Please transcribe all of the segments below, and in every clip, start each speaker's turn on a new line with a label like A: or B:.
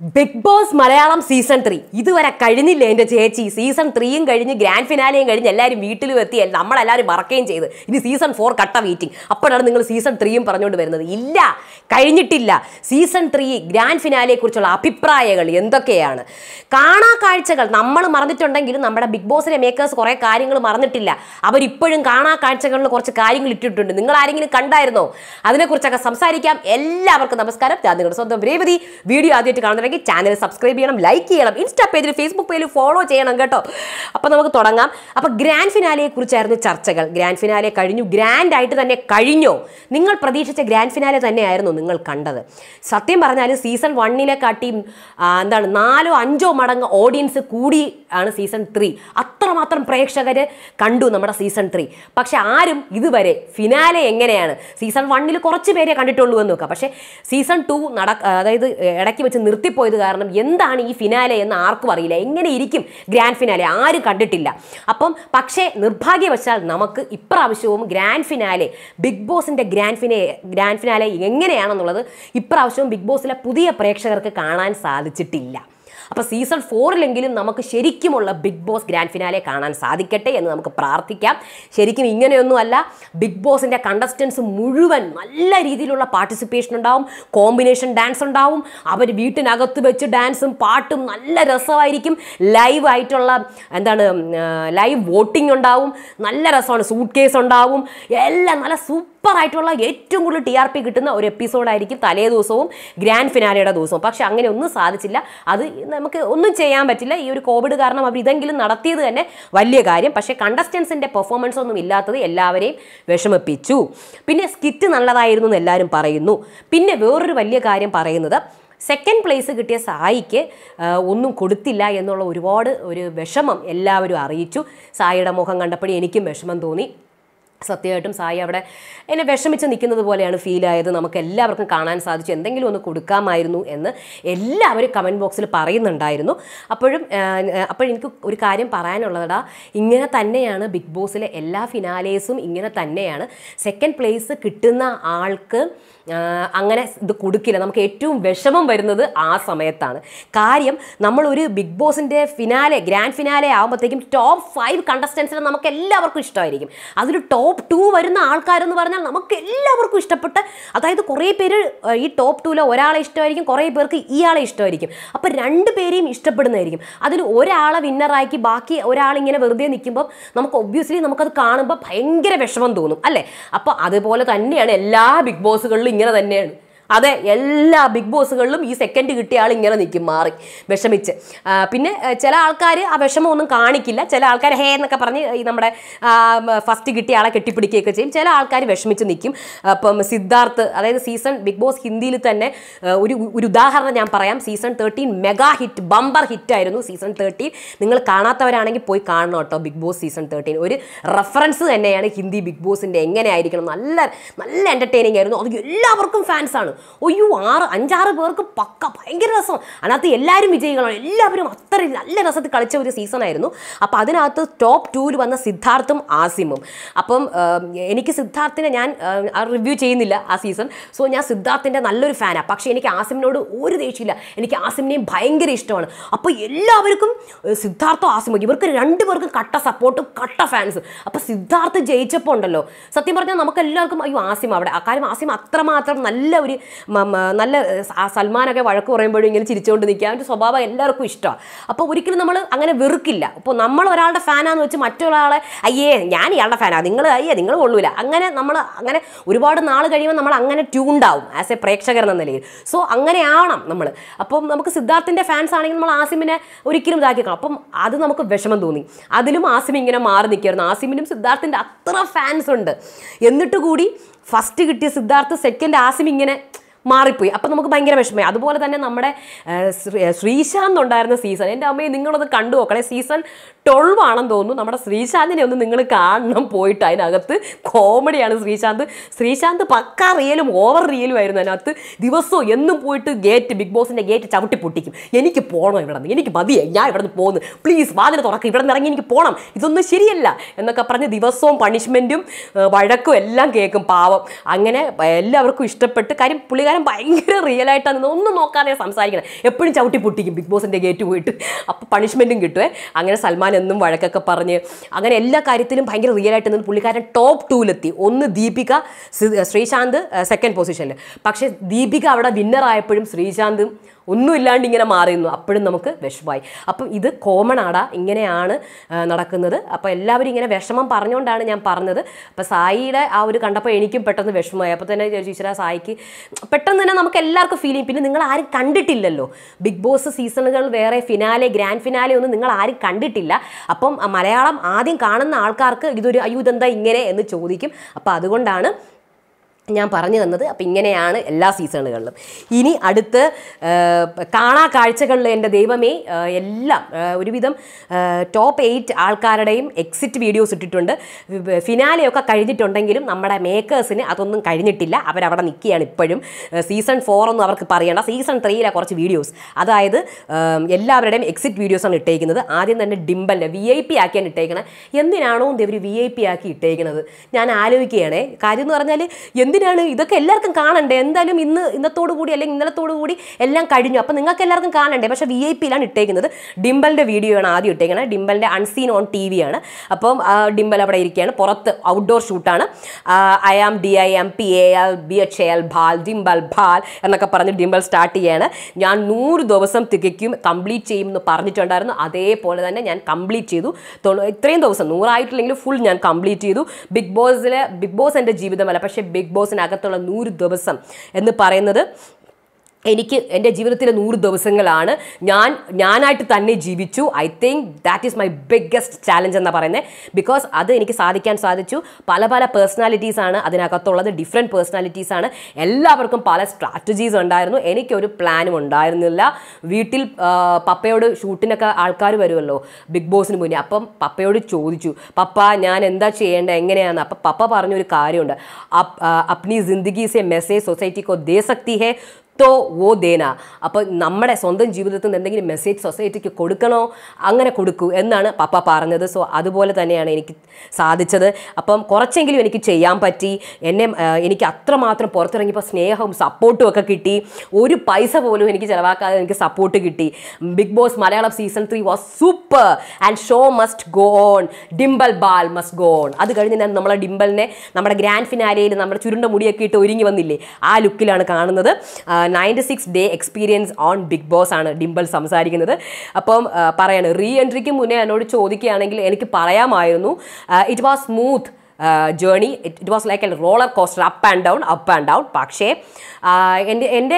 A: big Boss Malayalam season three ഇതുവരെ കഴിഞ്ഞില്ല എൻ്റെ ചേച്ചി സീസൺ ത്രീയും കഴിഞ്ഞ് ഗ്രാൻഡ് ഫിനാലെയും കഴിഞ്ഞ് എല്ലാവരും വീട്ടിലും എത്തി നമ്മളെല്ലാവരും മറക്കുകയും ചെയ്ത് ഇനി സീസൺ ഫോർ കട്ട മീറ്റിംഗ് അപ്പോഴാണ് നിങ്ങൾ സീസൺ ത്രീയും പറഞ്ഞുകൊണ്ട് വരുന്നത് ഇല്ല കഴിഞ്ഞിട്ടില്ല സീസൺ ത്രീ ഗ്രാൻഡ് ഫിനാലെയെ കുറിച്ചുള്ള അഭിപ്രായങ്ങൾ എന്തൊക്കെയാണ് കാണാ കാഴ്ചകൾ നമ്മൾ മറന്നിട്ടുണ്ടെങ്കിലും നമ്മുടെ ബിഗ് ബോസിലെ മേക്കേഴ്സ് കുറേ കാര്യങ്ങൾ മറന്നിട്ടില്ല അവരിപ്പോഴും കാണാ കാഴ്ചകളിൽ കുറച്ച് കാര്യങ്ങൾ ഇട്ടിട്ടുണ്ട് നിങ്ങൾ ആരെങ്കിലും കണ്ടായിരുന്നോ അതിനെക്കുറിച്ചൊക്കെ സംസാരിക്കാം എല്ലാവർക്കും നമസ്കാരം ഞാൻ നിങ്ങളുടെ സ്വന്തം രേവതി വീഡിയോ ആദ്യമായിട്ട് കാണുന്നുണ്ടെങ്കിൽ ചാനൽ സബ്സ്ക്രൈബ് ചെയ്യണം ലൈക്ക് ചെയ്യണം ഇൻസ്റ്റാ പേജിൽ ഫേസ്ബുക്ക് പേജിൽ ഫോളോ ചെയ്യണം കേട്ടോ അപ്പോൾ നമുക്ക് തുടങ്ങാം അപ്പോൾ ഗ്രാൻഡ് ഫിനാലയെ കുറിച്ചായിരുന്നു ചർച്ചകൾ ഗ്രാൻഡ് ഫിനാലെ കഴിഞ്ഞു ഗ്രാൻഡ് ആയിട്ട് തന്നെ കഴിഞ്ഞോ നിങ്ങൾ പ്രതീക്ഷിച്ച ഗ്രാൻഡ് ഫിനാലെ തന്നെയായിരുന്നു നിങ്ങൾ കണ്ടത് സത്യം പറഞ്ഞാൽ സീസൺ വണ്ണിലെ കാട്ടിയും ആ, എന്താണ് നാലോ അഞ്ചോ മടങ്ങ് ഓഡിയൻസ് കൂടി ആണ് സീസൺ ത്രീ അത്രമാത്രം പ്രേക്ഷകർ കണ്ടു നമ്മുടെ സീസൺ ത്രീ പക്ഷെ ആരും ഇതുവരെ ഫിനാലെ എങ്ങനെയാണ് സീസൺ വണ്ണിൽ കുറച്ച് പേരെ കണ്ടിട്ടുള്ളൂ എന്ന് നോക്കാം പക്ഷേ സീസൺ ടു നട അതായത് ഇടയ്ക്ക് വെച്ച് നിർത്തിപ്പോയത് കാരണം എന്താണ് ഈ ഫിനാലെ എന്ന് ആർക്കും അറിയില്ല എങ്ങനെ ഇരിക്കും ഗ്രാൻഡ് ഫിനാലെ ആരും കണ്ടിട്ടില്ല അപ്പം പക്ഷേ നിർഭാഗ്യവശാൽ നമുക്ക് ഇപ്രാവശ്യവും ഗ്രാൻഡ് ഫിനാലെ ബിഗ് ബോസിന്റെ ഗ്രാൻഡ് ഫിനെ ഗ്രാൻഡ് ഫിനാലെ എങ്ങനെയാണെന്നുള്ളത് ഇപ്രാവശ്യവും ബിഗ് ബോസിലെ പുതിയ പ്രേക്ഷകർക്ക് കാണാൻ സാധിച്ചിട്ടില്ല അപ്പോൾ സീസൺ ഫോറിലെങ്കിലും നമുക്ക് ശരിക്കുമുള്ള ബിഗ് ബോസ് ഗ്രാൻഡ് ഫിനാലെ കാണാൻ സാധിക്കട്ടെ എന്ന് നമുക്ക് പ്രാർത്ഥിക്കാം ശരിക്കും ഇങ്ങനെയൊന്നുമല്ല ബിഗ് ബോസിൻ്റെ കണ്ടസ്റ്റൻസ് മുഴുവൻ നല്ല രീതിയിലുള്ള പാർട്ടിസിപ്പേഷൻ ഉണ്ടാവും കോമ്പിനേഷൻ ഡാൻസ് ഉണ്ടാവും അവർ വീട്ടിനകത്ത് വെച്ച് ഡാൻസും പാട്ടും നല്ല രസമായിരിക്കും ലൈവ് ആയിട്ടുള്ള എന്താണ് ലൈവ് വോട്ടിംഗ് ഉണ്ടാവും നല്ല രസമാണ് സൂട്ട് കേസ് ഉണ്ടാവും എല്ലാം നല്ല സൂപ്പർ ആയിട്ടുള്ള ഏറ്റവും കൂടുതൽ ടി ആർ പി കിട്ടുന്ന ഒരു എപ്പിസോഡായിരിക്കും തലേ ദിവസവും ഗ്രാൻഡ് ഫിനാലയുടെ ദിവസവും പക്ഷെ അങ്ങനെ ഒന്നും സാധിച്ചില്ല അത് നമുക്ക് ഒന്നും ചെയ്യാൻ പറ്റില്ല ഈ ഒരു കോവിഡ് കാരണം അവർ ഇതെങ്കിലും നടത്തിയത് തന്നെ വലിയ കാര്യം പക്ഷേ കണ്ടസ്റ്റൻസിൻ്റെ പെർഫോമൻസ് ഒന്നും ഇല്ലാത്തത് എല്ലാവരെയും വിഷമിപ്പിച്ചു പിന്നെ സ്കിറ്റ് നല്ലതായിരുന്നു എന്ന് എല്ലാവരും പറയുന്നു പിന്നെ വേറൊരു വലിയ കാര്യം പറയുന്നത് സെക്കൻഡ് പ്ലേസ് കിട്ടിയ സായിക്ക് ആ, ഒന്നും കൊടുത്തില്ല എന്നുള്ള ഒരുപാട് ഒരു വിഷമം എല്ലാവരും അറിയിച്ചു സായിയുടെ മുഖം കണ്ടപ്പോഴേ എനിക്കും വിഷമം തോന്നി സത്യമായിട്ടും സായി അവിടെ എന്നെ വിഷമിച്ച് നിൽക്കുന്നത് പോലെയാണ് ഫീൽ ആയത് നമുക്ക് എല്ലാവർക്കും കാണാൻ സാധിച്ചു എന്തെങ്കിലും ഒന്ന് കൊടുക്കാമായിരുന്നു എന്ന് എല്ലാവരും കമൻറ്റ് ബോക്സിൽ പറയുന്നുണ്ടായിരുന്നു അപ്പോഴും അപ്പോഴും എനിക്ക് ഒരു കാര്യം പറയാനുള്ളതാ ഇങ്ങനെ തന്നെയാണ് ബിഗ് ബോസിലെ എല്ലാ ഫിനാലേസും ഇങ്ങനെ തന്നെയാണ് സെക്കൻഡ് പ്ലേസ് കിട്ടുന്ന ആൾക്ക് ആ, അങ്ങനെ ഇത് കൊടുക്കില്ല നമുക്ക് ഏറ്റവും വിഷമം വരുന്നത് ആ സമയത്താണ് കാര്യം നമ്മൾ ഒരു ബിഗ് ബോസിൻ്റെ ഫിനാലെ ഗ്രാൻഡ് ഫിനാലെ ആകുമ്പോഴത്തേക്കും ടോപ്പ് ഫൈവ് കണ്ടസ്റ്റൻസിനെ നമുക്ക് എല്ലാവർക്കും ഇഷ്ടമായിരിക്കും അതിൽ ടോപ്പ് ടു വരുന്ന ആൾക്കാരെന്ന് പറഞ്ഞാൽ നമുക്ക് എല്ലാവർക്കും ഇഷ്ടപ്പെട്ട അതായത് കുറേ പേര് ആ, ഈ ടോപ്പ് ടൂവിൽ ഒരാളെ ഇഷ്ടമായിരിക്കും കുറേ പേർക്ക് ഇയാളെ ഇഷ്ടമായിരിക്കും അപ്പോൾ രണ്ട് പേരെയും ഇഷ്ടപ്പെടുന്നതായിരിക്കും അതിൽ ഒരാളെ വിന്നറാക്കി ബാക്കി ഒരാളിങ്ങനെ വെറുതെ നിൽക്കുമ്പോൾ നമുക്ക് ഒബ്വിയസ്ലി നമുക്കത് കാണുമ്പോൾ ഭയങ്കര വിഷമം തോന്നും അല്ലേ അപ്പോൾ അതുപോലെ തന്നെയാണ് എല്ലാ ബിഗ് ബോസുകളിലും ഇങ്ങനെ തന്നെയാണ് അതെ എല്ലാ ബിഗ് ബോസുകളിലും ഈ സെക്കൻഡ് കിട്ടിയ ആൾ ഇങ്ങനെ നിൽക്കും മാറി വിഷമിച്ച് ആ, പിന്നെ ആ, ചില ആൾക്കാർ ആ വിഷമമൊന്നും കാണിക്കില്ല ചില ആൾക്കാർ ഹേ എന്നൊക്കെ പറഞ്ഞ് ഈ നമ്മുടെ ഫസ്റ്റ് കിട്ടിയ ആളെ കെട്ടിപ്പിടിക്കുകയൊക്കെ ചെയ്യും ചില ആൾക്കാർ വിഷമിച്ച് നിൽക്കും അപ്പം സിദ്ധാർത്ഥ് അതായത് സീസൺ ബിഗ് ബോസ് ഹിന്ദിയിൽ തന്നെ ആ, ഒരു ഒരു ഉദാഹരണം ഞാൻ പറയാം season thirteen mega hit bumper ഹിറ്റായിരുന്നു സീസൺ തേർട്ടീൻ നിങ്ങൾ കാണാത്തവരാണെങ്കിൽ പോയി കാണണം കേട്ടോ ബിഗ് ബോസ് സീസൺ തേർട്ടീൻ ഒരു റെഫറൻസ് തന്നെയാണ് ഹിന്ദി ബിഗ് ബോസിൻ്റെ എങ്ങനെയായിരിക്കണം നല്ല നല്ല എൻ്റർടൈനിങ് ആയിരുന്നു അത് എല്ലാവർക്കും ഫാൻസാണ് ഒയ്യോ ആറ് അഞ്ചാറ് പേർക്ക് പക്ക ഭയങ്കര രസം അതിനകത്ത് എല്ലാവരും വിജയികളാണ് എല്ലാവരും അത്ര നല്ല രസത്തിൽ കളിച്ച ഒരു സീസൺ ആയിരുന്നു അപ്പോൾ അതിനകത്ത് ടോപ്പ് ടൂവിൽ വന്ന സിദ്ധാർത്ഥും ആസിമും അപ്പം ആ, എനിക്ക് സിദ്ധാർത്ഥിനെ ഞാൻ റിവ്യൂ ചെയ്യുന്നില്ല ആ സീസൺ സോ ഞാൻ സിദ്ധാർത്ഥിൻ്റെ നല്ലൊരു ഫാനാണ് പക്ഷേ എനിക്ക് ആസിമിനോട് ഒരു ദേഷ്യമില്ല എനിക്ക് ആസിമിനെയും ഭയങ്കര ഇഷ്ടമാണ് അപ്പോൾ എല്ലാവർക്കും ഏഹ്, സിദ്ധാർത്ഥോ ആസിമോ ഇവർക്ക് രണ്ടുപേർക്കും കട്ട സപ്പോർട്ടും കട്ട ഫാൻസ് അപ്പോൾ സിദ്ധാർത്ഥ് ജയിച്ചപ്പോൾ ഉണ്ടല്ലോ സത്യം പറഞ്ഞാൽ നമുക്ക് എല്ലാവർക്കും അയ്യോ ആസിം അവിടെ ആ കാര്യം ആസിം അത്രമാത്രം നല്ല ഒരു മ- മ- നല്ല ഏഹ്, സ- ആ സൽമാനൊക്കെ വഴക്ക് പറയുമ്പോഴും ഇങ്ങനെ ചിരിച്ചുകൊണ്ട് നിൽക്കുക അവൻ്റെ സ്വഭാവം എല്ലാവർക്കും ഇഷ്ടമാണ് അപ്പോൾ ഒരിക്കലും നമ്മൾ അങ്ങനെ വെറുക്കില്ല അപ്പോൾ നമ്മൾ ഒരാളുടെ ഫാനാന്ന് വെച്ച് മറ്റൊരാളെ അയ്യേ ഞാൻ ഇയാളുടെ ഫാനാണ് നിങ്ങൾ അയ്യേ നിങ്ങൾ കൊള്ളൂല അങ്ങനെ നമ്മൾ അങ്ങനെ ഒരുപാട് നാൾ കഴിയുമ്പോൾ നമ്മൾ അങ്ങനെ ട്യൂണ്ടാവും ആസ് എ പ്രേക്ഷകർ എന്ന നിലയിൽ സോ അങ്ങനെയാവണം നമ്മൾ അപ്പം നമുക്ക് സിദ്ധാർത്ഥിൻ്റെ ഫാൻസ് ആണെങ്കിൽ നമ്മൾ ആസിമിനെ ഒരിക്കലും ഇതാക്കിക്കണം അപ്പം അത് നമുക്ക് വിഷമം തോന്നി അതിലും ആസിം ഇങ്ങനെ മാറി നിൽക്കുമായിരുന്നു ആസിമിനും സിദ്ധാർത്ഥിൻ്റെ അത്ര ഫാൻസ് ഉണ്ട് എന്നിട്ട് കൂടി ഫസ്റ്റ് കിട്ടിയ സിദ്ധാർത്ഥ് സെക്കൻഡ് ആസിം ഇങ്ങനെ മാറിപ്പോയി അപ്പം നമുക്ക് ഭയങ്കര വിഷമമായി അതുപോലെ തന്നെ നമ്മുടെ ആ, ശ്രീ- ശ്രീശാന്ത് ഉണ്ടായിരുന്ന സീസൺ എൻ്റെ അമ്മയെ നിങ്ങളത് കണ്ടു നോക്കണേ സീസൺ ട്വൽവ് ആണെന്ന് തോന്നുന്നു നമ്മുടെ ശ്രീശാന്തിനെ ഒന്ന് നിങ്ങൾ കാണണം പോയിട്ട് അതിനകത്ത് കോമഡിയാണ് ശ്രീശാന്ത് ശ്രീശാന്ത് പക്ക റിയലും ഓവർ റിയലും ആയിരുന്നു അതിനകത്ത് ദിവസവും എന്നും പോയിട്ട് ഗേറ്റ് ബിഗ് ബോസിൻ്റെ ഗേറ്റ് ചവിട്ടി പൊട്ടിക്കും എനിക്ക് പോകണം ഇവിടെ നിന്ന് എനിക്ക് മതിയായി ഞാൻ ഇവിടെ നിന്ന് പോകുന്നു പ്ലീസ് വാതിൽ തുറക്കും ഇവിടെ നിന്ന് ഇറങ്ങി എനിക്ക് പോകണം ഇതൊന്നും ശരിയല്ല എന്നൊക്കെ പറഞ്ഞ് ദിവസവും പണിഷ്മെൻറ്റും വഴക്കും എല്ലാം കേൾക്കും പാവം അങ്ങനെ എല്ലാവർക്കും ഇഷ്ടപ്പെട്ട് കാര്യം പുള്ളിക്കാരൻ പുള്ളിക്കാരൻ ഭയങ്കര റിയൽ ആയിട്ടാണ് നിന്ന് ഒന്നും നോക്കാതെ സംസാരിക്കണം എപ്പോഴും ചവിട്ടി പൊട്ടിക്കും ബിഗ് ബോസിൻ്റെ ഗേറ്റ് പോയിട്ട് അപ്പോൾ പണിഷ്മെൻറ്റും കിട്ടുമേ അങ്ങനെ സൽമാൻ എന്നും വഴക്കൊക്കെ പറഞ്ഞ് അങ്ങനെ എല്ലാ കാര്യത്തിലും ഭയങ്കര റിയൽ ആയിട്ട് നിന്ന് പുള്ളിക്കാരൻ ടോപ്പ് ടൂവിലെത്തി ഒന്ന് ദീപിക സി- ശ്രീശാന്ത് സെക്കൻഡ് പൊസിഷനിൽ പക്ഷേ ദീപിക അവിടെ വിന്നർ ആയപ്പോഴും ശ്രീശാന്തും ഒന്നുമില്ലാണ്ട് ഇങ്ങനെ മാറിയിരുന്നു അപ്പോഴും നമുക്ക് വിഷമമായി അപ്പം ഇത് കോമൺ ആടാ ഇങ്ങനെയാണ് ആ, നടക്കുന്നത് അപ്പോൾ എല്ലാവരും ഇങ്ങനെ വിഷമം പറഞ്ഞുകൊണ്ടാണ് ഞാൻ പറഞ്ഞത് അപ്പോൾ സായിയുടെ ആ ഒരു കണ്ടപ്പോൾ എനിക്കും പെട്ടെന്ന് വിഷമമായി അപ്പോൾ തന്നെ ചോദിച്ചാൽ സായിക്ക് പെട്ടെന്ന് തന്നെ നമുക്ക് എല്ലാവർക്കും ഫീൽ ചെയ്യും പിന്നെ നിങ്ങൾ ആരും കണ്ടിട്ടില്ലല്ലോ ബിഗ് ബോസ് സീസണുകൾ വേറെ ഫിനാലെ ഗ്രാൻഡ് ഫിനാലെ ഒന്നും നിങ്ങൾ ആരും കണ്ടിട്ടില്ല അപ്പം ആ മലയാളം ആദ്യം കാണുന്ന ആൾക്കാർക്ക് ഇതൊരു അയ്യോ ഇതെന്താ ഇങ്ങനെ എന്ന് ചോദിക്കും അപ്പോൾ അതുകൊണ്ടാണ് ഞാൻ പറഞ്ഞു തന്നത് അപ്പം ഇങ്ങനെയാണ് എല്ലാ സീസണുകളിലും ഇനി അടുത്ത് ആ, കാണാ കാഴ്ചകളിൽ എൻ്റെ ദൈവമേ ആ, എല്ലാം ആ, ഒരുവിധം ടോപ്പ് എയ്റ്റ് ആൾക്കാരുടെയും എക്സിറ്റ് വീഡിയോസ് ഇട്ടിട്ടുണ്ട് ഫിനാലെയൊക്കെ കഴിഞ്ഞിട്ടുണ്ടെങ്കിലും നമ്മുടെ മേക്കേഴ്സിന് അതൊന്നും കഴിഞ്ഞിട്ടില്ല അവരവിടെ നിൽക്കുകയാണ് ഇപ്പോഴും സീസൺ ഫോർ ഒന്നും അവർക്ക് പറയണ്ട സീസൺ ത്രീയിലെ കുറച്ച് വീഡിയോസ് അതായത് ആ, എല്ലാവരുടെയും എക്സിറ്റ് വീഡിയോസാണ് ഇട്ടേക്കുന്നത് ആദ്യം തന്നെ ഡിംബലിൻ്റെ വി ഐ പി ആക്കിയാണ് ഇട്ടേക്കണത് എന്തിനാണോ ഇവർ വി ഐ പി ആക്കി ഇട്ടേക്കുന്നത് ഞാൻ ആലോചിക്കുകയാണേ കാര്യം എന്ന് പറഞ്ഞാൽ എന്തിനാണ് ഇതൊക്കെ എല്ലാവർക്കും കാണണ്ടേ എന്തായാലും ഇന്ന് ഇന്നത്തോടു കൂടി അല്ലെങ്കിൽ ഇന്നലത്തോടു കൂടി എല്ലാം കഴിഞ്ഞു അപ്പം നിങ്ങൾക്ക് എല്ലാവർക്കും കാണണ്ടേ പക്ഷേ വി ഐ പിയിലാണ് ഇട്ടേക്കുന്നത് ഡിംബലിൻ്റെ വീഡിയോ ആണ് ആദ്യം ഇട്ടേക്കുന്നത് ഡിംബലിൻ്റെ അൺസീൻ ഓൺ ടി വി ആണ് അപ്പം ആ, ഡിംബൽ അവിടെ ഇരിക്കുകയാണ് പുറത്ത് ഔട്ട്ഡോർ ഷൂട്ടാണ് I am D I M P A L B H L Bhal Dimpal Bhal എന്നൊക്കെ പറഞ്ഞ് ഡിംബൽ സ്റ്റാർട്ട് ചെയ്യാണ് ഞാൻ നൂറ് ദിവസം തികയ്ക്കും കംപ്ലീറ്റ് ചെയ്യും എന്ന് പറഞ്ഞിട്ടുണ്ടായിരുന്നു അതേപോലെ തന്നെ ഞാൻ കംപ്ലീറ്റ് ചെയ്തു തൊണ്ണൂ- ഇത്രയും ദിവസം നൂറായിട്ടില്ലെങ്കിൽ ഫുൾ ഞാൻ കംപ്ലീറ്റ് ചെയ്തു ബിഗ് ബോസിലെ ബിഗ് ബോസ് എൻ്റെ ജീവിതമല്ല പക്ഷേ ബിഗ് ബോസിനകത്തുള്ള നൂറ് ദിവസം എന്ന് പറയുന്നത് എനിക്ക് എൻ്റെ ജീവിതത്തിലെ നൂറ് ദിവസങ്ങളാണ് ഞാൻ ഞാനായിട്ട് തന്നെ ജീവിച്ചു I think that is my biggest challenge എന്ന് പറയുന്നത് ബിക്കോസ് അത് എനിക്ക് സാധിക്കാൻ സാധിച്ചു പല പല പേഴ്സണാലിറ്റീസ് ആണ് അതിനകത്തുള്ളത് ഡിഫറെൻറ്റ് പേഴ്സണാലിറ്റീസ് ആണ് എല്ലാവർക്കും പല സ്ട്രാറ്റജീസ് ഉണ്ടായിരുന്നു എനിക്കൊരു പ്ലാനും ഉണ്ടായിരുന്നില്ല വീട്ടിൽ ആ, പപ്പയോട് ഷൂട്ടിനൊക്കെ ആൾക്കാർ വരുമല്ലോ ബിഗ് ബോസിന് മുന്നേ അപ്പം പപ്പയോട് ചോദിച്ചു പപ്പ ഞാൻ എന്താ ചെയ്യേണ്ടത് എങ്ങനെയാണ് അപ്പം പപ്പ പറഞ്ഞൊരു കാര്യമുണ്ട് അപ് ആ, അപ്നി ജിന്ദഗി സെ മെസ്സേജ് സൊസൈറ്റി കോ ദേ സക്തി ഹേ തോ വോ ദേന അപ്പോൾ നമ്മുടെ സ്വന്തം ജീവിതത്തിൽ നിന്ന് എന്തെങ്കിലും മെസ്സേജ് സൊസൈറ്റിക്ക് കൊടുക്കണോ അങ്ങനെ കൊടുക്കൂ എന്നാണ് പപ്പ പറഞ്ഞത് സോ അതുപോലെ തന്നെയാണ് എനിക്ക് സാധിച്ചത് അപ്പം കുറച്ചെങ്കിലും എനിക്ക് ചെയ്യാൻ പറ്റി എന്നെ ആ, എനിക്ക് അത്രമാത്രം പുറത്തിറങ്ങിയപ്പോൾ സ്നേഹവും സപ്പോർട്ടും ഒക്കെ കിട്ടി ഒരു പൈസ പോലും എനിക്ക് ചിലവാക്കാതെ എനിക്ക് സപ്പോർട്ട് കിട്ടി Bigg Boss Malayalam season three was super and show must go on Dimpal Bal must go on അത് കഴിഞ്ഞ് ഞാൻ നമ്മളെ ഡിംബലിനെ നമ്മുടെ ഗ്രാൻഡ് ഫിനാലയിൽ നമ്മുടെ ചുരുണ്ട മുടിയൊക്കെ ഇട്ട് ഒരുങ്ങി വന്നില്ലേ ആ ലുക്കിലാണ് കാണുന്നത് ninety six day experience on Bigg Boss ആണ് ഡിംബൽ സംസാരിക്കുന്നത് അപ്പം ആ, പറയാണ് റീ എൻട്രിക്ക് മുന്നേ എന്നോട് ചോദിക്കുകയാണെങ്കിൽ എനിക്ക് പറയാമായിരുന്നു it was smooth journey it was like a roller coaster up and down up and down പക്ഷേ ആ, എൻ്റെ എൻ്റെ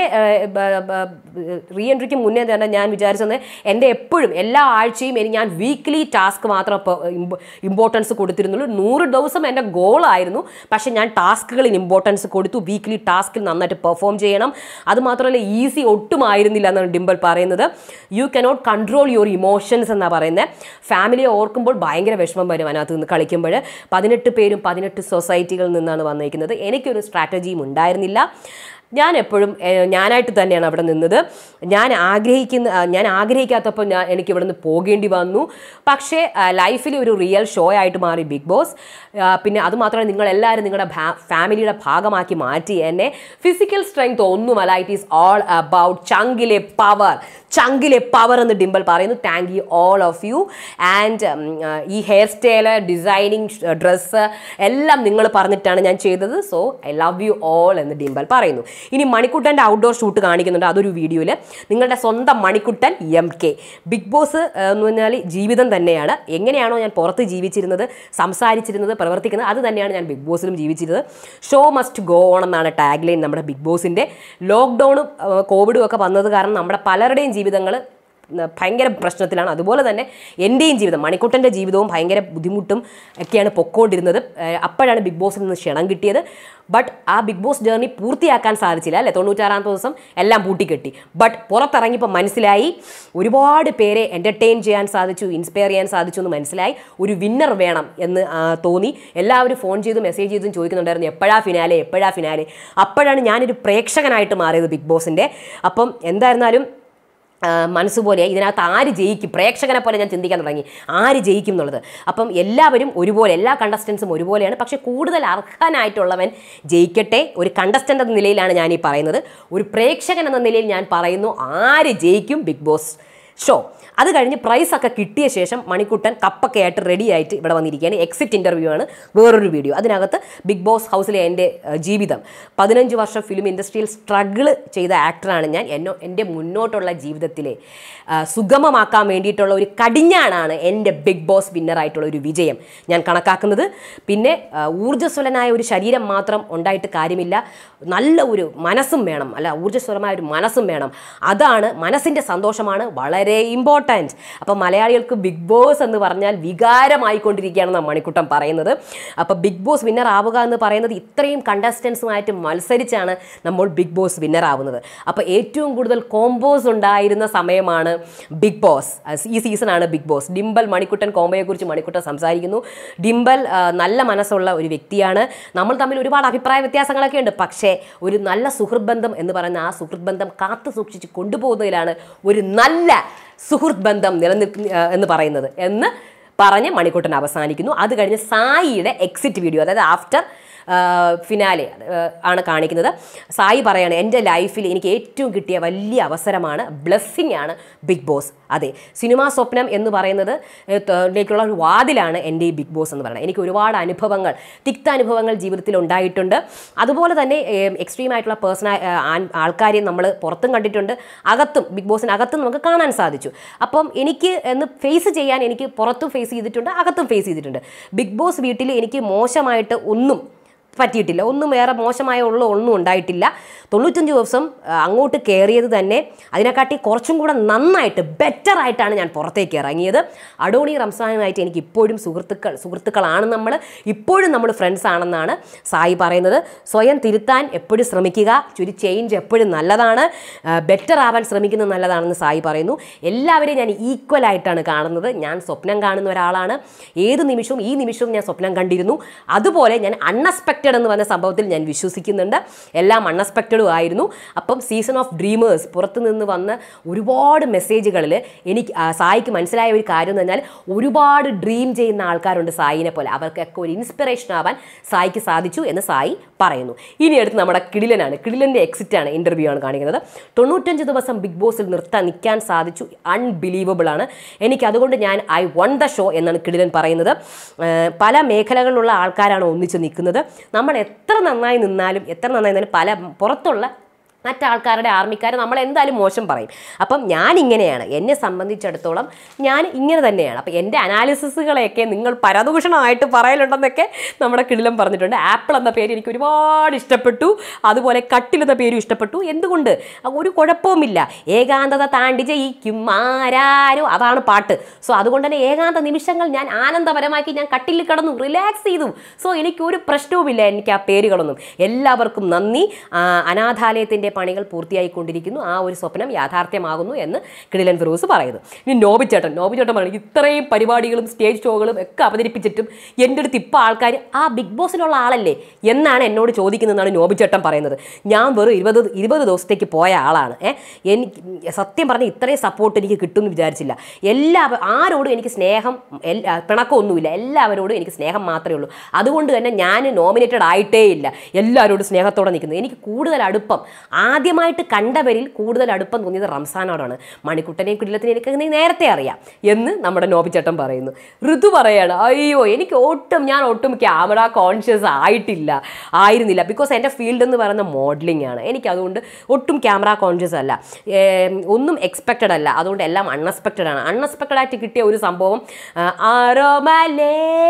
A: റീ എൻട്രിക്ക് മുന്നേ തന്നെ ഞാൻ വിചാരിച്ചത് എൻ്റെ എപ്പോഴും എല്ലാ ആഴ്ചയും എനിക്ക് ഞാൻ വീക്ക്ലി ടാസ്ക് മാത്രം ഇമ്പോർട്ടൻസ് കൊടുത്തിരുന്നുള്ളൂ നൂറ് ദിവസം എൻ്റെ ഗോളായിരുന്നു പക്ഷേ ഞാൻ ടാസ്കുകളിൽ ഇമ്പോർട്ടൻസ് കൊടുത്തു വീക്ക്ലി ടാസ്കിൽ നന്നായിട്ട് പെർഫോം ചെയ്യണം അത് മാത്രമല്ല ഈസി ഒട്ടും ആയിരുന്നില്ല എന്നാണ് ഡിംബൽ പറയുന്നത് you cannot control your emotions എന്നാണ് പറയുന്നത് ഫാമിലിയെ ഓർക്കുമ്പോൾ ഭയങ്കര വിഷമം വരും അതിനകത്ത് നിന്ന് കളിക്കുമ്പോൾ പതിനെട്ട് പേരും പതിനെട്ട് സൊസൈറ്റികളിൽ നിന്നാണ് വന്നിരിക്കുന്നത് എനിക്കൊരു സ്ട്രാറ്റജിയും ഉണ്ടായിരുന്നില്ല ഞാൻ എപ്പോഴും ഏഹ്, ഞാനായിട്ട് തന്നെയാണ് അവിടെ നിന്നത് ഞാൻ ആഗ്രഹിക്കുന്ന ആ, ഞാൻ ആഗ്രഹിക്കാത്തപ്പോൾ ഞാൻ എനിക്ക് ഇവിടെ നിന്ന് പോകേണ്ടി വന്നു പക്ഷേ ലൈഫിൽ ഒരു റിയൽ ഷോ ആയിട്ട് മാറി ബിഗ് ബോസ് ആ, പിന്നെ അതുമാത്രമല്ല നിങ്ങൾ എല്ലാവരും നിങ്ങളുടെ ഫാമിലിയുടെ ഭാഗമാക്കി മാറ്റി എന്നെ ഫിസിക്കൽ സ്ട്രെങ്ത് ഒന്നുമല്ല ഇറ്റ് ഈസ് ഓൾ അബൌട്ട് ചങ്കിലെ പവർ ചങ്കിലെ പവർ എന്ന് ഡിംബൽ പറയുന്നു thank you all of you and ഈ ഹെയർ സ്റ്റൈല് ഡിസൈനിങ് ഡ്രസ്സ് എല്ലാം നിങ്ങൾ പറഞ്ഞിട്ടാണ് ഞാൻ ചെയ്തത് so I love you all എന്ന് ഡിംബൽ പറയുന്നു ഇനി മണിക്കുട്ടൻ്റെ ഔട്ട്ഡോർ ഷൂട്ട് കാണിക്കുന്നുണ്ട് അതൊരു വീഡിയോയിൽ നിങ്ങളുടെ സ്വന്തം Manikuttan M K Bigg Boss എന്ന് പറഞ്ഞാൽ ജീവിതം തന്നെയാണ് എങ്ങനെയാണോ ഞാൻ പുറത്ത് ജീവിച്ചിരുന്നത് സംസാരിച്ചിരുന്നത് പ്രവർത്തിക്കുന്നത് അത് തന്നെയാണ് ഞാൻ ബിഗ് ബോസിലും ജീവിച്ചിരുന്നത് ഷോ മസ്റ്റ് ഗോ ഓൺ എന്നാണ് ടാഗ് ലൈൻ നമ്മുടെ ബിഗ് ബോസിൻ്റെ ലോക്ക്ഡൗണും കോവിഡും ഒക്കെ വന്നത് കാരണം നമ്മുടെ പലരുടെയും ജീവിതങ്ങൾ ഭയങ്കര പ്രശ്നത്തിലാണ് അതുപോലെ തന്നെ എൻ്റെയും ജീവിതം മണിക്കുട്ടൻ്റെ ജീവിതവും ഭയങ്കര ബുദ്ധിമുട്ടും ഒക്കെയാണ് പൊക്കോണ്ടിരുന്നത് ഏഹ് അപ്പോഴാണ് ബിഗ് ബോസിൽ നിന്ന് ക്ഷണം കിട്ടിയത് ബട്ട് ആ ബിഗ് ബോസ് ജേർണി പൂർത്തിയാക്കാൻ സാധിച്ചില്ല അല്ലേ തൊണ്ണൂറ്റാറാം ദിവസം എല്ലാം പൂട്ടിക്കെട്ടി ബട്ട് പുറത്തിറങ്ങിയപ്പോൾ മനസ്സിലായി ഒരുപാട് പേരെ എൻ്റർടൈൻ ചെയ്യാൻ സാധിച്ചു ഇൻസ്പയർ ചെയ്യാൻ സാധിച്ചു എന്ന് മനസ്സിലായി ഒരു വിന്നർ വേണം എന്ന് ആ, തോന്നി എല്ലാവരും ഫോൺ ചെയ്തും മെസ്സേജ് ചെയ്തും ചോദിക്കുന്നുണ്ടായിരുന്നു എപ്പോഴാ ഫിനാലെ എപ്പോഴാ ഫിനാലെ അപ്പോഴാണ് ഞാനൊരു പ്രേക്ഷകനായിട്ട് മാറിയത് ബിഗ് ബോസിൻ്റെ അപ്പം എന്തായിരുന്നാലും ആ, മനസ്സുപോലെ ഇതിനകത്ത് ആര് ജയിക്കും പ്രേക്ഷകനെ പോലെ ഞാൻ ചിന്തിക്കാൻ തുടങ്ങി ആര് ജയിക്കും എന്നുള്ളത് അപ്പം എല്ലാവരും ഒരുപോലെ എല്ലാ കണ്ടസ്റ്റൻസും ഒരുപോലെയാണ് പക്ഷേ കൂടുതൽ അർഹനായിട്ടുള്ളവൻ ജയിക്കട്ടെ ഒരു കണ്ടസ്റ്റൻ്റ് എന്ന നിലയിലാണ് ഞാൻ ഈ പറയുന്നത് ഒരു പ്രേക്ഷകൻ എന്ന നിലയിൽ ഞാൻ പറയുന്നു ആര് ജയിക്കും ബിഗ് ബോസ് ഷോ അത് കഴിഞ്ഞ് പ്രൈസ് ഒക്കെ കിട്ടിയ ശേഷം മണിക്കുട്ടൻ കപ്പൊക്കെ ആയിട്ട് റെഡി ആയിട്ട് ഇവിടെ വന്നിരിക്കുകയാണ് എക്സിറ്റ് ഇൻ്റർവ്യൂ ആണ് വേറൊരു വീഡിയോ അതിനകത്ത് ബിഗ് ബോസ് ഹൗസിലെ എൻ്റെ ഏഹ്, ജീവിതം പതിനഞ്ച് വർഷം ഫിലിം ഇൻഡസ്ട്രിയിൽ സ്ട്രഗിൾ ചെയ്ത ആക്ടറാണ് ഞാൻ എന്നോ എൻ്റെ മുന്നോട്ടുള്ള ജീവിതത്തിലെ ആ, സുഗമമാക്കാൻ വേണ്ടിയിട്ടുള്ള ഒരു കടിഞ്ഞാണാണ് എൻ്റെ ബിഗ് ബോസ് വിന്നറായിട്ടുള്ള ഒരു വിജയം ഞാൻ കണക്കാക്കുന്നത് പിന്നെ ആ, ഊർജ്ജസ്വലനായ ഒരു ശരീരം മാത്രം ഉണ്ടായിട്ട് കാര്യമില്ല നല്ല ഒരു മനസ്സും വേണം അല്ല ഊർജ്ജസ്വലമായ ഒരു മനസ്സും വേണം അതാണ് മനസ്സിൻ്റെ സന്തോഷമാണ് വളരെ ഇമ്പോർട്ടൻറ്റ് അപ്പം മലയാളികൾക്ക് ബിഗ് ബോസ് എന്ന് പറഞ്ഞാൽ വികാരമായിക്കൊണ്ടിരിക്കുകയാണെന്നാണ് മണിക്കുട്ടൻ പറയുന്നത് അപ്പോൾ ബിഗ് ബോസ് വിന്നർ ആവുക എന്ന് പറയുന്നത് ഇത്രയും കണ്ടസ്റ്റൻസുമായിട്ട് മത്സരിച്ചാണ് നമ്മൾ ബിഗ് ബോസ് വിന്നർ ആവുന്നത് അപ്പോൾ ഏറ്റവും കൂടുതൽ കോമ്പോസ് ഉണ്ടായിരുന്ന സമയമാണ് ബിഗ് ബോസ് അഹ് ഈ സീസണാണ് ബിഗ് ബോസ് ഡിംബൽ മണിക്കുട്ടൻ കോംബോയെക്കുറിച്ച് മണിക്കുട്ടൻ സംസാരിക്കുന്നു ഡിംബൽ ആ, നല്ല മനസ്സുള്ള ഒരു വ്യക്തിയാണ് നമ്മൾ തമ്മിൽ ഒരുപാട് അഭിപ്രായ വ്യത്യാസങ്ങളൊക്കെ ഉണ്ട് പക്ഷേ ഒരു നല്ല സുഹൃത്ത് ബന്ധം എന്ന് പറയുന്ന ആ സുഹൃത്ത് ബന്ധം കാത്തു സൂക്ഷിച്ച് കൊണ്ടുപോകുന്നതിലാണ് ഒരു നല്ല സുഹൃത്ത് ബന്ധം നിലനിൽക്കുന്ന ആ, എന്ന് പറയുന്നത് എന്ന് പറഞ്ഞ് മണിക്കുട്ടൻ അവസാനിക്കുന്നു അത് കഴിഞ്ഞ് സായിയുടെ എക്സിറ്റ് വീഡിയോ അതായത് ആഫ്റ്റർ ഫിനാലെ ആണ് കാണിക്കുന്നത് സായി പറയാണ് എൻ്റെ ലൈഫിൽ എനിക്ക് ഏറ്റവും കിട്ടിയ വലിയ അവസരമാണ് ബ്ലെസ്സിങ് ആണ് ബിഗ് ബോസ് അതെ സിനിമാ സ്വപ്നം എന്ന് പറയുന്നത് ഏഹ്, ത- ലേക്കുള്ള ഒരു വാതിലാണ് എൻ്റെ ഈ ബിഗ് ബോസ് എന്ന് പറയുന്നത് എനിക്ക് ഒരുപാട് അനുഭവങ്ങൾ തിക്ത അനുഭവങ്ങൾ ജീവിതത്തിൽ ഉണ്ടായിട്ടുണ്ട് അതുപോലെ തന്നെ എക്സ്ട്രീം ആയിട്ടുള്ള പേഴ്സണ ആൾക്കാരെ നമ്മൾ പുറത്തും കണ്ടിട്ടുണ്ട് അകത്തും ബിഗ് ബോസിനകത്തും നമുക്ക് കാണാൻ സാധിച്ചു അപ്പം എനിക്ക് എന്ന് ഫേസ് ചെയ്യാൻ എനിക്ക് പുറത്തും ഫേസ് ചെയ്തിട്ടുണ്ട് അകത്തും ഫേസ് ചെയ്തിട്ടുണ്ട് ബിഗ് ബോസ് വീട്ടിൽ എനിക്ക് മോശമായിട്ട് ഒന്നും പറ്റിയിട്ടില്ല ഒന്നും വേറെ മോശമായ ഉള്ള ഒന്നും ഉണ്ടായിട്ടില്ല തൊണ്ണൂറ്റഞ്ച് ദിവസം ആ, അങ്ങോട്ട് കയറിയത് തന്നെ അതിനെക്കാട്ടി കുറച്ചും കൂടെ നന്നായിട്ട് ബെറ്റർ ആയിട്ടാണ് ഞാൻ പുറത്തേക്ക് ഇറങ്ങിയത് അഡോണി റംസാനുമായിട്ട് എനിക്ക് ഇപ്പോഴും സുഹൃത്തുക്കൾ സുഹൃത്തുക്കളാണ് നമ്മൾ ഇപ്പോഴും നമ്മൾ ഫ്രണ്ട്സ് ആണെന്നാണ് സായി പറയുന്നത് സ്വയം തിരുത്താൻ എപ്പോഴും ശ്രമിക്കുക ഒരു ചേഞ്ച് എപ്പോഴും നല്ലതാണ് ബെറ്റർ ആവാൻ ശ്രമിക്കുന്നത് നല്ലതാണെന്ന് സായി പറയുന്നു എല്ലാവരെയും ഞാൻ ഈക്വൽ ആയിട്ടാണ് കാണുന്നത് ഞാൻ സ്വപ്നം കാണുന്ന ഒരാളാണ് ഏത് നിമിഷവും ഈ നിമിഷവും ഞാൻ സ്വപ്നം കണ്ടിരുന്നു അതുപോലെ ഞാൻ അൺഎക്സ്പെക്റ്റഡ് എന്ന് പറഞ്ഞ സംഭവത്തിൽ ഞാൻ വിശ്വസിക്കുന്നുണ്ട് എല്ലാം അൺഎക്സ്പെക്റ്റഡും ആയിരുന്നു അപ്പം സീസൺ ഓഫ് ഡ്രീമേഴ്സ് പുറത്തു നിന്ന് വന്ന ഒരുപാട് മെസ്സേജുകളിൽ എനിക്ക് ആ, സായിക്ക് മനസ്സിലായ ഒരു കാര്യം എന്ന് പറഞ്ഞാൽ ഒരുപാട് ഡ്രീം ചെയ്യുന്ന ആൾക്കാരുണ്ട് സായിനെ പോലെ അവർക്കൊക്കെ ഒരു ഇൻസ്പിറേഷൻ ആവാൻ സായിക്ക് സാധിച്ചു എന്ന് സായി പറയുന്നു ഇനി അടുത്ത് നമ്മുടെ കിടിലനാണ് കിടിലൻ്റെ എക്സിറ്റ് ആണ് ഇൻ്റർവ്യൂ ആണ് കാണിക്കുന്നത് തൊണ്ണൂറ്റഞ്ച് ദിവസം ബിഗ് ബോസിൽ നിർത്താൻ നിൽക്കാൻ സാധിച്ചു അൺബിലീവബിൾ ആണ് എനിക്ക് അതുകൊണ്ട് ഞാൻ ഐ വൺ ദ ഷോ എന്നാണ് കിടിലൻ പറയുന്നത് ഏർ പല മേഖലകളിലുള്ള ആൾക്കാരാണ് ഒന്നിച്ച് നിൽക്കുന്നത് നമ്മൾ എത്ര നന്നായി നിന്നാലും എത്ര നന്നായി നിന്നാലും പല പുറത്തുള്ള മറ്റാൾക്കാരുടെ ആർമിക്കാർ നമ്മൾ എന്തായാലും മോശം പറയും അപ്പം ഞാൻ ഇങ്ങനെയാണ് എന്നെ സംബന്ധിച്ചിടത്തോളം ഞാൻ ഇങ്ങനെ തന്നെയാണ് അപ്പം എൻ്റെ അനാലിസിസുകളെയൊക്കെ നിങ്ങൾ പരദൂഷണമായിട്ട് പറയലുണ്ടെന്നൊക്കെ നമ്മുടെ കിടിലം പറഞ്ഞിട്ടുണ്ട് ആപ്പിൾ എന്ന പേര് എനിക്ക് ഒരുപാട് ഇഷ്ടപ്പെട്ടു അതുപോലെ കട്ടിൽ എന്ന പേരും ഇഷ്ടപ്പെട്ടു എന്തുകൊണ്ട് ഒരു കുഴപ്പവുമില്ല ഏകാന്തത താണ്ടി ജയിക്കും ആരാരോ അതാണ് പാട്ട് സോ അതുകൊണ്ട് തന്നെ ഏകാന്ത നിമിഷങ്ങൾ ഞാൻ ആനന്ദപരമാക്കി ഞാൻ കട്ടിലിൽ കിടന്നു റിലാക്സ് ചെയ്തു സോ എനിക്ക് ഒരു പ്രശ്നവുമില്ല എനിക്ക് ആ പേരുകളൊന്നും എല്ലാവർക്കും നന്ദി ആ, അനാഥാലയത്തിൻ്റെ പണികൾ പൂർത്തിയായിക്കൊണ്ടിരിക്കുന്നു ആ ഒരു സ്വപ്നം യാഥാർത്ഥ്യമാകുന്നു എന്ന് കിടിലൻ ഫിറോസ് പറയുന്നു ഇനി നോബിച്ചേട്ടൻ നോബിച്ചേട്ടൻ പറയുന്നത് ഇത്രയും പരിപാടികളും സ്റ്റേജ് ഷോകളും ഒക്കെ അവതരിപ്പിച്ചിട്ടും എൻ്റെ അടുത്ത് ഇപ്പോൾ ആൾക്കാർ ആ ബിഗ് ബോസിലുള്ള ആളല്ലേ എന്നാണ് എന്നോട് ചോദിക്കുന്നതെന്നാണ് നോബിച്ചേട്ടൻ പറയുന്നത് ഞാൻ വെറും ഇരുപത് ഇരുപത് ദിവസത്തേക്ക് പോയ ആളാണ് ഏ എനിക്ക് സത്യം പറഞ്ഞാൽ ഇത്രയും സപ്പോർട്ട് എനിക്ക് കിട്ടുമെന്ന് വിചാരിച്ചില്ല എല്ലാ ആരോടും എനിക്ക് സ്നേഹം എല്ലാ പിണക്കമൊന്നുമില്ല എല്ലാവരോടും എനിക്ക് സ്നേഹം മാത്രമേ ഉള്ളൂ അതുകൊണ്ട് തന്നെ ഞാൻ നോമിനേറ്റഡ് ആയിട്ടേ ഇല്ല എല്ലാവരോടും സ്നേഹത്തോടെ നിൽക്കുന്നത് എനിക്ക് കൂടുതൽ അടുപ്പം ആദ്യമായിട്ട് കണ്ടവരിൽ കൂടുതൽ അടുപ്പം തോന്നിയത് റംസാനോടാണ് മണിക്കുട്ടനെയും കുടിലത്തിനെയും എനിക്ക് നേരത്തെ അറിയാം എന്ന് നമ്മുടെ നോബിച്ചേട്ടൻ പറയുന്നു ഋതു പറയാണ് അയ്യോ എനിക്ക് ഒട്ടും ഞാൻ ഒട്ടും ക്യാമറ കോൺഷ്യസ് ആയിട്ടില്ല ആയിരുന്നില്ല ബിക്കോസ് എൻ്റെ ഫീൽഡ് എന്ന് പറയുന്ന മോഡലിംഗ് ആണ് എനിക്ക് അതുകൊണ്ട് ഒട്ടും ക്യാമറ കോൺഷ്യസ് അല്ല ഏം, ഒന്നും എക്സ്പെക്റ്റഡ് അല്ല അതുകൊണ്ട് എല്ലാം അൺഎക്സ്പെക്റ്റഡ് ആണ് അൺഎക്സ്പെക്റ്റഡ് ആയിട്ട് കിട്ടിയ ഒരു സംഭവം ആ, ആരോമലേ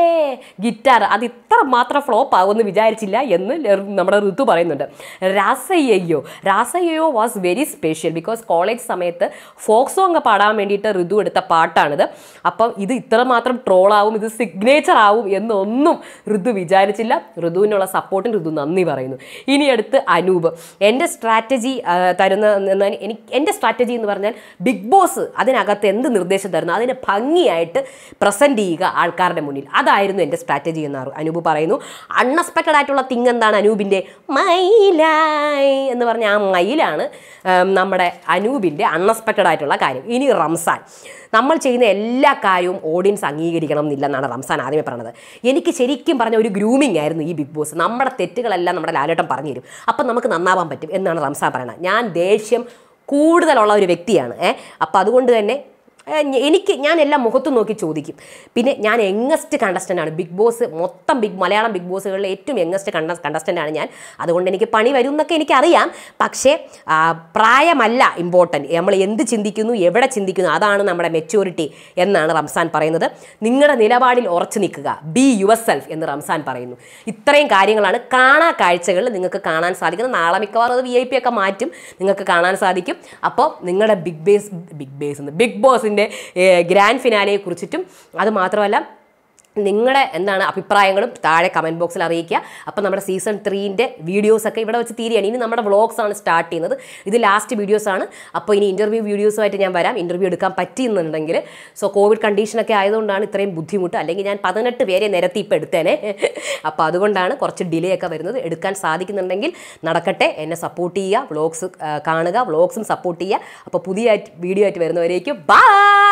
A: ഗിറ്റാർ അത് ഇത്ര മാത്രം ഫ്ലോപ്പ് ആകുമെന്ന് വിചാരിച്ചില്ല എന്ന് ല- നമ്മുടെ ഋതു പറയുന്നുണ്ട് Rasayyo Rasayyo was very special because college സമയത്ത് ഫോക്ക് സോങ് പാടാൻ വേണ്ടിയിട്ട് ഋതു എടുത്ത പാട്ടാണിത് അപ്പം ഇത് ഇത്രമാത്രം ട്രോളാവും ഇത് സിഗ്നേച്ചർ ആവും എന്നൊന്നും ഋതു വിചാരിച്ചില്ല ഋതുവിനുള്ള സപ്പോർട്ടിന് ഋതു നന്ദി പറയുന്നു ഇനി അടുത്ത് അനൂപ് എൻ്റെ സ്ട്രാറ്റജി തരുന്ന എന്നാൽ എനിക്ക് എൻ്റെ സ്ട്രാറ്റജി എന്ന് പറഞ്ഞാൽ ബിഗ് ബോസ് അതിനകത്ത് എന്ത് നിർദ്ദേശം തരുന്നു അതിനെ ഭംഗിയായിട്ട് പ്രസൻറ്റ് ചെയ്യുക ആൾക്കാരുടെ മുന്നിൽ അതായിരുന്നു എൻ്റെ സ്ട്രാറ്റജി എന്ന് അനൂപ് പറയുന്നു അൺഎക്സ്പെക്റ്റഡ് ആയിട്ടുള്ള തിങ് എന്താണ് അനൂപിൻ്റെ മൈലായി എന്ന് പറഞ്ഞ ആ മയിലാണ് ഉം, നമ്മുടെ അനൂപിൻ്റെ അൺഎക്സ്പെക്റ്റഡ് ആയിട്ടുള്ള കാര്യം ഇനി റംസാൻ നമ്മൾ ചെയ്യുന്ന എല്ലാ കാര്യവും ഓഡിയൻസ് അംഗീകരിക്കണം എന്നില്ലെന്നാണ് റംസാൻ ആദ്യമേ പറഞ്ഞത് എനിക്ക് ശരിക്കും പറഞ്ഞ ഒരു ഗ്രൂമിംഗ് ആയിരുന്നു ഈ ബിഗ് ബോസ് നമ്മുടെ തെറ്റുകളെല്ലാം നമ്മുടെ ലാലേട്ടൻ പറഞ്ഞു തരും അപ്പം നമുക്ക് നന്നാവാൻ പറ്റും എന്നാണ് റംസാൻ പറയുന്നത് ഞാൻ ദേഷ്യം കൂടുതലുള്ള ഒരു വ്യക്തിയാണ് ഏ അപ്പം അതുകൊണ്ട് തന്നെ ഏ, ഞ- എനിക്ക് ഞാൻ എല്ലാം മുഖത്ത് നോക്കി ചോദിക്കും പിന്നെ ഞാൻ യങ്ങസ്റ്റ് കണ്ടസ്റ്റൻ്റ് ആണ് ബിഗ് ബോസ് മൊത്തം ബിഗ് മലയാളം ബിഗ് ബോസുകളിലെ ഏറ്റവും യങ്ങസ്റ്റ് കണ്ട കണ്ടസ്റ്റൻ്റ് ആണ് ഞാൻ അതുകൊണ്ട് എനിക്ക് പണി വരും എന്നൊക്കെ എനിക്കറിയാം പക്ഷേ ആ, പ്രായമല്ല ഇമ്പോർട്ടൻറ്റ് നമ്മൾ എന്ത് ചിന്തിക്കുന്നു എവിടെ ചിന്തിക്കുന്നു അതാണ് നമ്മുടെ മെച്യൂരിറ്റി എന്നാണ് റംസാൻ പറയുന്നത് നിങ്ങളുടെ നിലപാടിൽ ഉറച്ചു നിൽക്കുക ബി യുവർ സെൽഫ് എന്ന് റംസാൻ പറയുന്നു ഇത്രയും കാര്യങ്ങളാണ് കാണാ കാഴ്ചകളിൽ നിങ്ങൾക്ക് കാണാൻ സാധിക്കുന്നത് നാളെ മിക്കവാറും അത് വി ഐ പി ഒക്കെ മാറ്റും നിങ്ങൾക്ക് കാണാൻ സാധിക്കും അപ്പോൾ നിങ്ങളുടെ Bigg Boss Bigg Boss Bigg ബോസിൻ്റെ ഗ്രാൻഡ് ഫിനാലയെ കുറിച്ചിട്ടും അത് മാത്രമല്ല നിങ്ങളുടെ എന്താണ് അഭിപ്രായങ്ങളും താഴെ കമൻറ്റ് ബോക്സിൽ അറിയിക്കുക അപ്പോൾ നമ്മുടെ സീസൺ ത്രീൻ്റെ വീഡിയോസൊക്കെ ഇവിടെ വെച്ച് തീരുകയാണ് ഇനി നമ്മുടെ വ്ളോഗ്സ് ആണ് സ്റ്റാർട്ട് ചെയ്യുന്നത് ഇത് ലാസ്റ്റ് വീഡിയോസ് ആണ് അപ്പോൾ ഇനി ഇൻ്റർവ്യൂ വീഡിയോസുമായിട്ട് ഞാൻ വരാം ഇൻ്റർവ്യൂ എടുക്കാൻ പറ്റിയെന്നുണ്ടെങ്കിൽ സോ കോവിഡ് കണ്ടീഷനൊക്കെ ആയതുകൊണ്ടാണ് ഇത്രയും ബുദ്ധിമുട്ട് അല്ലെങ്കിൽ ഞാൻ പതിനെട്ട് പേരെ നിരത്തി ഇപ്പോൾ എടുത്തേനെ അപ്പോൾ അതുകൊണ്ടാണ് കുറച്ച് ഡിലേ ഒക്കെ വരുന്നത് എടുക്കാൻ സാധിക്കുന്നുണ്ടെങ്കിൽ നടക്കട്ടെ എന്നെ സപ്പോർട്ട് ചെയ്യുക വ്ളോഗ്സ് കാണുക വ്ളോഗ്സും സപ്പോർട്ട് ചെയ്യുക അപ്പോൾ പുതിയ വീഡിയോ ആയിട്ട് വരുന്നവരേക്കും ബൈ